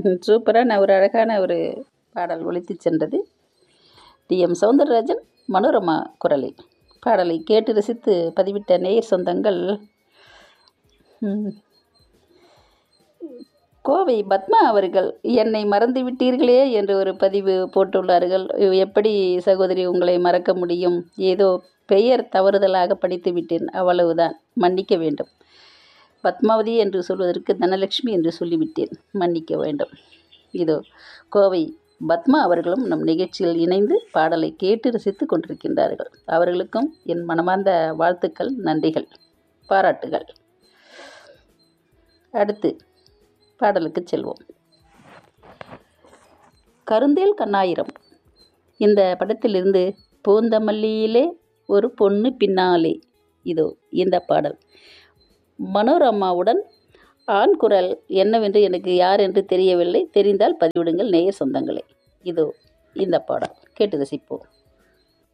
சூப்பரான ஒரு அழகான ஒரு பாடல் ஒலித்துச் சென்றது டி எம் சௌந்தரராஜன் மனோரமா குரலில் பாடலை கேட்டு ரசித்து பதிவிட்ட நேயர் சொந்தங்கள் ம், கோவை பத்மா அவர்கள் என்னை மறந்து விட்டீர்களே என்று ஒரு பதிவு போட்டுள்ளார்கள் எப்படி சகோதரி உங்களை மறக்க முடியும் ஏதோ பெயர் தவறுதலாக படித்து விட்டேன் அவ்வளவுதான் மன்னிக்க வேண்டும் பத்மாவதி என்று சொல்வதற்கு தனலட்சுமி என்று சொல்லிவிட்டேன் மன்னிக்க வேண்டும் இதோ கோவை பத்மா அவர்களும் நம் நிகழ்ச்சியில் இணைந்து பாடலை கேட்டு ரசித்து கொண்டிருக்கின்றார்கள் அவர்களுக்கும் என் மனமார்ந்த வாழ்த்துக்கள் நன்றிகள் பாராட்டுகள் அடுத்து பாடலுக்கு செல்வோம் கருந்தேல் கண்ணாயிரம் இந்த படத்திலிருந்து பூந்தமல்லியிலே ஒரு பொண்ணு பின்னாலே இதோ இந்த பாடல் மனோரமாவுடன் ஆண் குரல் என்னவென்று எனக்கு யார் என்று தெரியவில்லை தெரிந்தால் பதிவிடுங்கள் நேயர் சொந்தங்களே இதோ இந்த பாடல் கேட்டு ரசிப்போம்